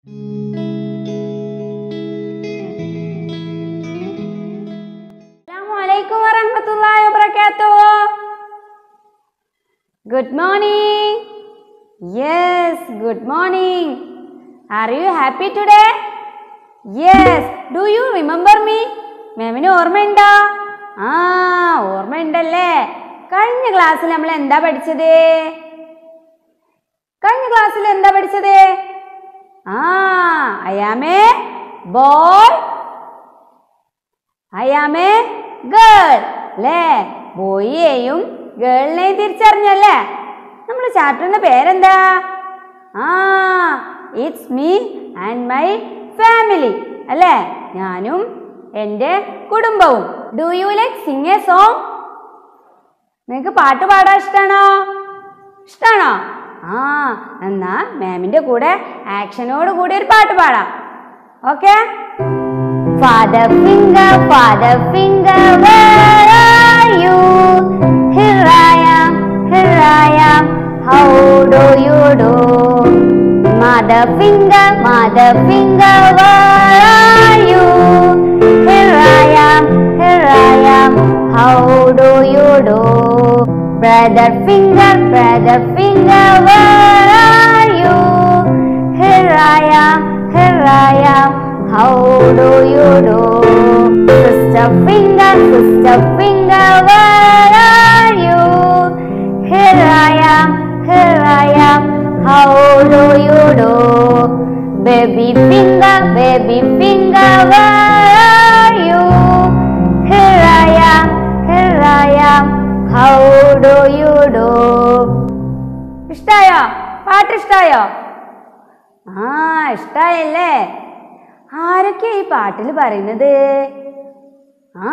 അസ്സലാമലൈക്കും വറഹ്മത്തുള്ളാഹി വബറകാതുഹു Good morning. Yes, good morning. Are you happy today? Yes. Do you remember me? മാമിന് ഓർമ്മയുണ്ടോ ആ ഓർമ്മയുണ്ടല്ലേ കഴിഞ്ഞ ക്ലാസ്സിൽ നമ്മൾ എന്താ പഠിച്ചത് കഴിഞ്ഞ ക്ലാസ്സിൽ എന്താ പഠിച്ചത് ആ അയാമേ ബോയ് അയാമേ ഗേൾ അല്ലേ ബോയിയെയും ഗേളിനെയും തിരിച്ചറിഞ്ഞല്ലേ നമ്മുടെ ചാപ്റ്ററിന്റെ പേരെന്താ ആ it's me and my family അല്ലേ ഞാനും എൻ്റെ കുടുംബവും do you like sing a song നിനക്ക് പാട്ട് പാടാൻ ഇഷ്ടാണോ ഇഷ്ടാണോ ആ എന്നാ മാമിന്റെ കൂടെ ആക്ഷനോട് കൂടി ഒരു പാട്ട് പാടാം okay Father finger, father finger, where are you? Here I am, here I am, how do you do? Mother finger, mother finger, where are you? Here I am, here I am, how do you do? Brother finger, brother finger, where are you? Here I am, here I am, how do you do? Sister finger, sister finger, where are you? Here I am, here I am, how do you do? Baby finger, baby finger, where are you? Here I am, here I am, how do you do? ഇഷ്ടായോ പാട്ട് ഇഷ്ടായോ ആ ഇഷ്ടായല്ലേ ആരൊക്കെ ഈ പാട്ടിൽ പറയുന്നത് ആ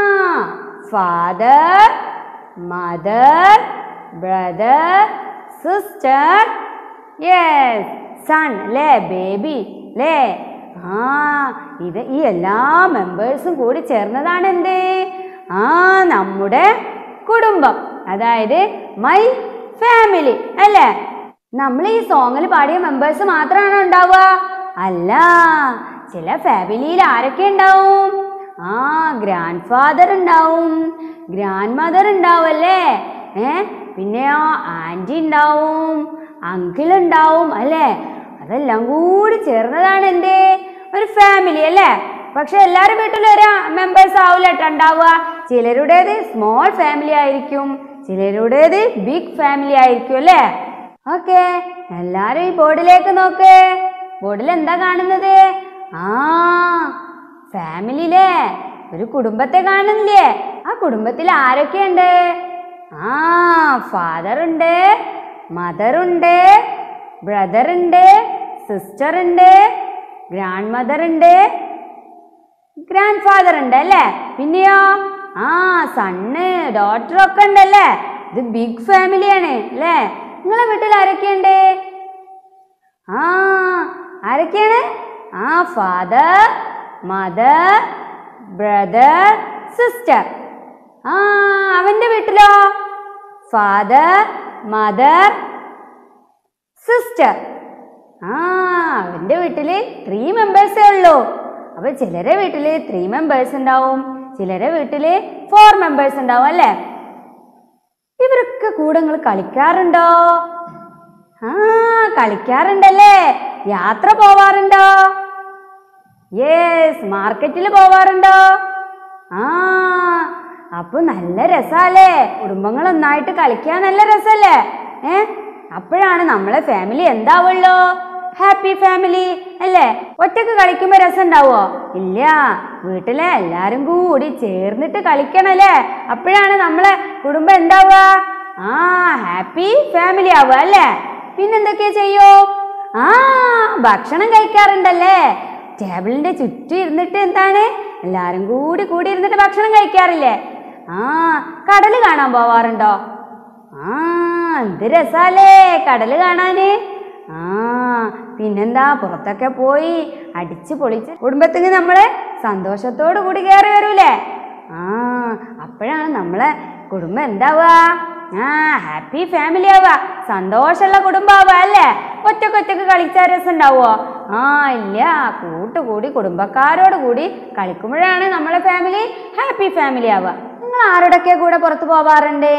father mother brother sister yes son അല്ലേ ബേബി അല്ലേ ആ ഇത് ഈ എല്ലാ മെമ്പേഴ്സും കൂടി ചേർന്നതാണ് എന്ത് ആ നമ്മുടെ കുടുംബം അതായത് മൈ ഫാമിലി അല്ലേ നമ്മൾ ഈ സോങ്ങിൽ പാടിയ മെമ്പേഴ്സ് മാത്രമാണോ ഉണ്ടാവുക അല്ല ചില ഫാമിലിയിൽ ആരൊക്കെ ഉണ്ടാവും ആ ഗ്രാൻഡ് ഫാദർ ഉണ്ടാവും ഗ്രാൻഡ് മദർ ഉണ്ടാവും അല്ലേ ഏ പിന്നെയോ ആൻറ്റി ഉണ്ടാവും അങ്കിൾ ഉണ്ടാവും അല്ലേ അതെല്ലാം കൂടി ചേർന്നതാണ് എന്തേ ഒരു ഫാമിലി അല്ലേ പക്ഷെ എല്ലാവരും വീട്ടിലും ഒരു മെമ്പേഴ്സ് ആവില്ല കേട്ടോ ഉണ്ടാവുക ചിലരുടേത് സ്മോൾ ഫാമിലി ആയിരിക്കും ചിലരുടേത് ബിഗ് ഫാമിലി ആയിരിക്കും അല്ലേ ഓക്കെ എല്ലാരും ഈ ബോർഡിലേക്ക് നോക്ക് ബോർഡിൽ എന്താ കാണുന്നത് ആ ഫാമിലിയിലെ ഒരു കുടുംബത്തെ കാണുന്നില്ലേ ആ കുടുംബത്തിൽ ആരൊക്കെയുണ്ട് ആ ഫാദർ ഉണ്ട് മദർ ഉണ്ട് ബ്രദർ ഉണ്ട് സിസ്റ്റർ ഉണ്ട് ഗ്രാൻഡ് മദർ ഉണ്ട് ഗ്രാൻഡ് ഫാദർ ഉണ്ട് അല്ലേ പിന്നെയോ ആ സണ്ണ് ഡോട്ടർ ഒക്കെ ഉണ്ടല്ലേ ഇത് ബിഗ് ഫാമിലിയാണ് അല്ലേ നിങ്ങളെ വീട്ടിൽ ആരൊക്കെയുണ്ട് ആ ആരൊക്കെയാണ് ആ ഫാദർ മദർ ബ്രദർ സിസ്റ്റർ ആ അവന്റെ വീട്ടിലോ ഫാദർ മദർ സിസ്റ്റർ ആ അവന്റെ വീട്ടില് ത്രീ മെമ്പേഴ്സേ ഉള്ളൂ അപ്പൊ ചിലരെ വീട്ടില് ത്രീ മെമ്പേഴ്സ് ഉണ്ടാവും ചിലരെ വീട്ടില് ഫോർ മെമ്പേഴ്സ് ഉണ്ടാവും അല്ലേ ഇവരൊക്കെ കൂടെ നിങ്ങൾ കളിക്കാറുണ്ടോ ആ കളിക്കാറുണ്ടല്ലേ യാത്ര പോവാറുണ്ടോ യേസ് മാർക്കറ്റിൽ പോവാറുണ്ടോ ആ അപ്പൊ നല്ല രസാല്ലേ കുടുംബങ്ങൾ ഒന്നായിട്ട് കളിക്കാൻ നല്ല രസല്ലേ ഏ അപ്പോഴാണ് നമ്മളെ ഫാമിലി എന്താവുള്ളൂ ഹാപ്പി ഫാമിലി അല്ലേ ഒറ്റക്ക് കളിക്കുമ്പോ രസം ഉണ്ടാവോ ഇല്ല വീട്ടിലെ എല്ലാരും കൂടി ചേർന്നിട്ട് കളിക്കണല്ലേ അപ്പോഴാണ് നമ്മളെ കുടുംബം എന്താവുക ആ ഹാപ്പി ഫാമിലി ആവുക അല്ലേ പിന്നെന്തൊക്കെയാ ചെയ്യോ ആ ഭക്ഷണം കഴിക്കാറുണ്ടല്ലേ ടേബിളിന്റെ ചുറ്റും ഇരുന്നിട്ട് എന്താണ് എല്ലാരും കൂടി കൂടി ഇരുന്നിട്ട് ഭക്ഷണം കഴിക്കാറില്ലേ ആ കടല് കാണാൻ പോവാറുണ്ടോ ആ എന്ത് രസാലേ കടല് കാണാന് ആ പിന്നെന്താ പുറത്തൊക്കെ പോയി അടിച്ച് പൊളിച്ച് കുടുംബത്തിന് നമ്മള് സന്തോഷത്തോടു കൂടി കയറി വരൂലേ ആ അപ്പോഴാണ് നമ്മളെ കുടുംബം എന്താവുക ആ ഹാപ്പി ഫാമിലി ആവുക സന്തോഷമുള്ള കുടുംബം ആവുക അല്ലേ ഒറ്റക്കൊറ്റക്ക് കളിച്ചാൽ രസം ഉണ്ടാവുമോ ആ ഇല്ല കൂട്ടുകൂടി കുടുംബക്കാരോട് കൂടി കളിക്കുമ്പോഴാണ് നമ്മളെ ഫാമിലി ഹാപ്പി ഫാമിലി ആവുക നിങ്ങൾ ആരോടൊക്കെ കൂടെ പുറത്ത് പോവാറുണ്ട്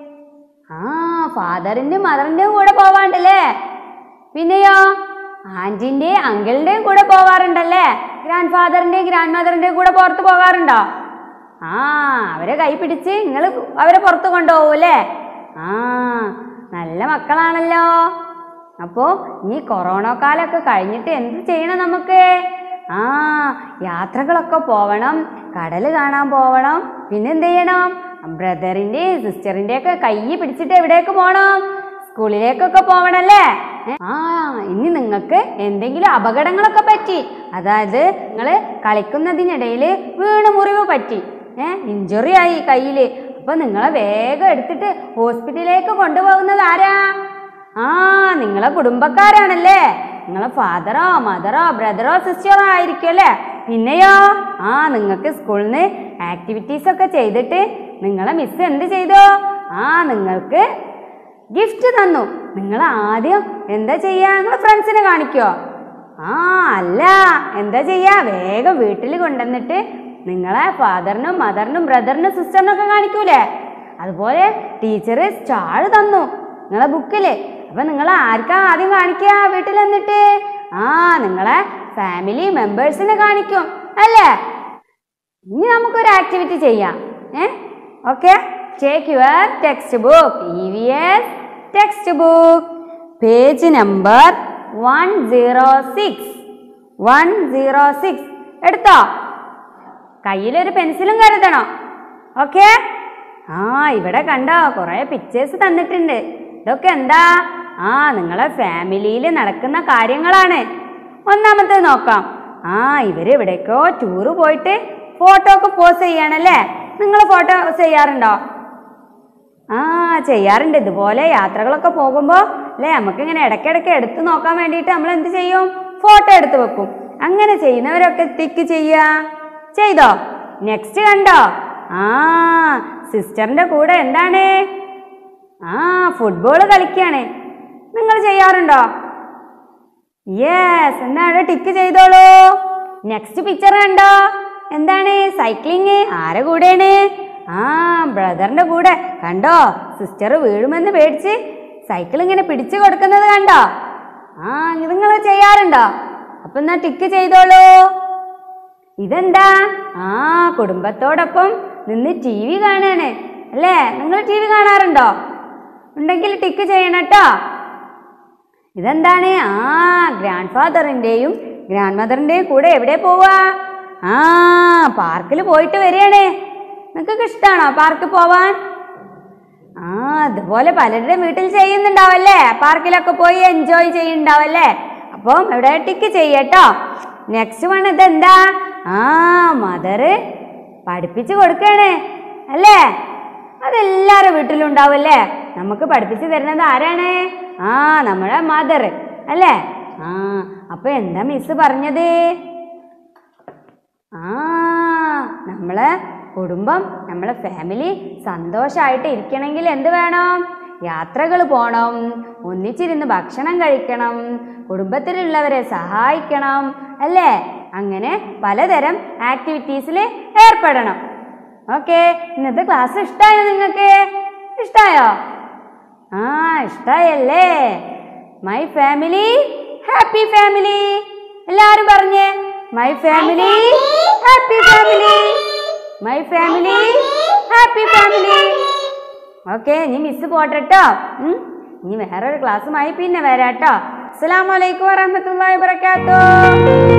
ആ ഫാദറിന്റെയും മദറിന്റെയും കൂടെ പോവാണ്ടല്ലേ പിന്നെയോ ആന്റിന്റെയും അങ്കിളിന്റെയും കൂടെ പോവാറുണ്ടല്ലേ ഗ്രാൻഡ് ഫാദറിന്റെയും ഗ്രാൻഡ് മദറിന്റെയും കൂടെ പുറത്ത് പോകാറുണ്ടോ ആ അവരെ കൈ പിടിച്ച് നിങ്ങൾ അവരെ പുറത്ത് കൊണ്ടുപോകൂല്ലേ ആ നല്ല മക്കളാണല്ലോ അപ്പോ ഈ കൊറോണ കാലമൊക്കെ കഴിഞ്ഞിട്ട് എന്ത് ചെയ്യണം നമുക്ക് ആ യാത്രകളൊക്കെ പോവണം കടൽ കാണാൻ പോവണം പിന്നെ എന്ത് ചെയ്യണം ബ്രദറിന്റെയും സിസ്റ്ററിന്റെ ഒക്കെ കൈ പിടിച്ചിട്ട് എവിടേക്ക് പോണം സ്കൂളിലേക്കൊക്കെ പോവണല്ലേ ഏ? ആ ഇനി നിങ്ങൾക്ക് എന്തെങ്കിലും അപകടങ്ങളൊക്കെ പറ്റി അതായത് നിങ്ങൾ കളിക്കുന്നതിനിടയിൽ വീണ് മുറിവ് പറ്റി ഏ ഇഞ്ചുറി ആയി കയ്യില് അപ്പൊ നിങ്ങളെ വേഗം എടുത്തിട്ട് ഹോസ്പിറ്റലിലേക്ക് കൊണ്ടുപോകുന്നത് ആരാ ആ നിങ്ങളെ കുടുംബക്കാരാണല്ലേ നിങ്ങളെ ഫാദറോ മദറോ ബ്രദറോ സിസ്റ്ററോ ആയിരിക്കും അല്ലേ പിന്നെയോ ആ നിങ്ങൾക്ക് സ്കൂളിൽ നിന്ന് ആക്ടിവിറ്റീസ് ഒക്കെ ചെയ്തിട്ട് നിങ്ങളെ മിസ് എന്ത് ചെയ്തു ആ നിങ്ങൾക്ക് ഗിഫ്റ്റ് തന്നു നിങ്ങൾ ആദ്യം എന്താ ചെയ്യാ നിങ്ങൾ ഫ്രണ്ട്സിനെ കാണിക്കോ ആ അല്ല എന്താ ചെയ്യാ വേഗം വീട്ടിൽ കൊണ്ടുവന്നിട്ട് നിങ്ങളെ ഫാദറിനും മദറിനും ബ്രദറിനും സിസ്റ്ററിനും ഒക്കെ കാണിക്കൂലേ അതുപോലെ ടീച്ചർ സ്റ്റാർ തന്നു നിങ്ങളെ ബുക്കില് അപ്പൊ നിങ്ങൾ ആർക്കാ ആദ്യം കാണിക്കുക വീട്ടിൽ എന്നിട്ട് ആ നിങ്ങളെ ഫാമിലി മെമ്പേഴ്സിനെ കാണിക്കും അല്ലേ ഇനി നമുക്കൊരു ആക്ടിവിറ്റി ചെയ്യാം ഏ okay take your text book E V S text book page number one zero six one zero six എടുത്തോ കയ്യിലൊരു പെൻസിലും കരുതണം ഓക്കെ ആ ഇവിടെ കണ്ടോ കുറേ പിക്ചേഴ്സ് തന്നിട്ടുണ്ട് ഇതൊക്കെ എന്താ ആ നിങ്ങളെ ഫാമിലിയിൽ നടക്കുന്ന കാര്യങ്ങളാണ് ഒന്നാമത്തെ നോക്കാം ആ ഇവര് എവിടേക്കോ ടൂറ് പോയിട്ട് ഫോട്ടോ ഒക്കെ പോസ്റ്റ് ചെയ്യണല്ലേ നിങ്ങൾ ഫോട്ടോ ചെയ്യാറുണ്ടോ ആ ചെയ്യാറുണ്ട് ഇതുപോലെ യാത്രകളൊക്കെ പോകുമ്പോൾ അല്ലേ നമുക്കിങ്ങനെ ഇടയ്ക്കിടയ്ക്ക് എടുത്തു നോക്കാൻ വേണ്ടിയിട്ട് നമ്മൾ എന്ത് ചെയ്യും ഫോട്ടോ എടുത്ത് വെക്കും അങ്ങനെ ചെയ്യുന്നവരൊക്കെ ടിക്ക് ചെയ്യുക ചെയ്തോ നെക്സ്റ്റ് കണ്ടോ ആ സിസ്റ്ററിന്റെ കൂടെ എന്താണ് ആ ഫുട്ബോൾ കളിക്കുകയാണ് നിങ്ങൾ ചെയ്യാറുണ്ടോ യെസ് എന്താണ് ടിക്ക് ചെയ്തോളൂ നെക്സ്റ്റ് പിക്ചർ കണ്ടോ എന്താണ് സൈക്ലിങ് ആരെ കൂടെയാണ് ആ ബ്രദറിന്റെ കൂടെ കണ്ടോ സിസ്റ്റർ വീഴുമെന്ന് പേടിച്ച് സൈക്കിൾ ഇങ്ങനെ പിടിച്ചു കൊടുക്കുന്നത് കണ്ടോ ആ നിങ്ങൾ ചെയ്യാറുണ്ടോ അപ്പൊ എന്നാ ടിക്ക് ചെയ്തോളൂ ഇതെന്താ ആ കുടുംബത്തോടൊപ്പം നിന്ന് ടി വി കാണാണ് അല്ലേ നിങ്ങൾ ടി വി കാണാറുണ്ടോ ഉണ്ടെങ്കിൽ ടിക്ക് ചെയ്യണം കേട്ടോ ഇതെന്താണ് ആ ഗ്രാൻഡ് ഫാദറിന്റെയും ഗ്രാൻഡ് മദറിന്റെയും കൂടെ എവിടെ പോവാ ആ പാർക്കിൽ പോയിട്ട് വരികയാണ് നിങ്ങൾക്കൊക്കെ ഇഷ്ടമാണോ പാർക്കിൽ പോവാൻ ആ അതുപോലെ പലരുടെ വീട്ടിൽ ചെയ്യുന്നുണ്ടാവല്ലേ പാർക്കിലൊക്കെ പോയി എൻജോയ് ചെയ്യുന്നുണ്ടാവല്ലേ അപ്പം ഇവിടെ ടിക്ക് ചെയ്യട്ടോ നെക്സ്റ്റ് വൺ ഇതെന്താ ആ മദറ് പഠിപ്പിച്ചു കൊടുക്കണേ അല്ലേ അതെല്ലാവരുടെ വീട്ടിലും ഉണ്ടാവല്ലേ നമുക്ക് പഠിപ്പിച്ചു തരുന്നത് ആരാണ് ആ നമ്മുടെ മദർ അല്ലേ ആ അപ്പൊ എന്താ മിസ് പറഞ്ഞത് ആ നമ്മളെ കുടുംബം നമ്മളെ ഫാമിലി സന്തോഷമായിട്ട് ഇരിക്കണമെങ്കിൽ എന്ത് വേണം യാത്രകൾ പോകണം ഒന്നിച്ചിരുന്ന് ഭക്ഷണം കഴിക്കണം കുടുംബത്തിലുള്ളവരെ സഹായിക്കണം അല്ലേ അങ്ങനെ പലതരം ആക്ടിവിറ്റീസിൽ ഏർപ്പെടണം ഓക്കെ ഇന്നത്തെ ക്ലാസ് ഇഷ്ടമായോ നിങ്ങൾക്ക് ഇഷ്ടമായോ ആ ഇഷ്ടമായല്ലേ മൈ ഫാമിലി ഹാപ്പി ഫാമിലി എല്ലാരും പറഞ്ഞേ my family happy family my family happy family okay ഇനി മിസ് പോട്ടെട്ടോ ഉം? ഇനി വേറൊരു ക്ലാസ്സുമായി പിന്നെ വരാട്ടോ അസ്സലാമലൈക്കും വറഹമത്തല്ലാഹി വബറകാതുഹു